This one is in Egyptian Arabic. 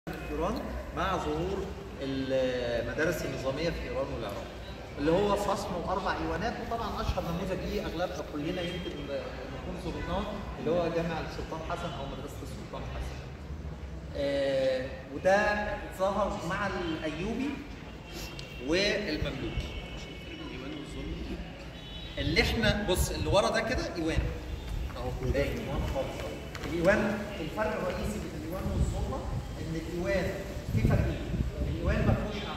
ايران مع ظهور المدارس النظاميه في ايران والعراق اللي هو فصل واربع ايوانات وطبعا اشهر نموذج ليه اغلبنا كلنا يمكن نكون زرناه اللي هو جامع السلطان حسن او مدرسه السلطان حسن. آه وده ظهر مع الايوبي والمملوكي. اللي احنا بص اللي ورا ده كده ايوان اهو ده ايوان خالص الايوان الفرق الرئيسي بين الايوان والسلطه ان الايوان في فرقين الايوان ما فيهوش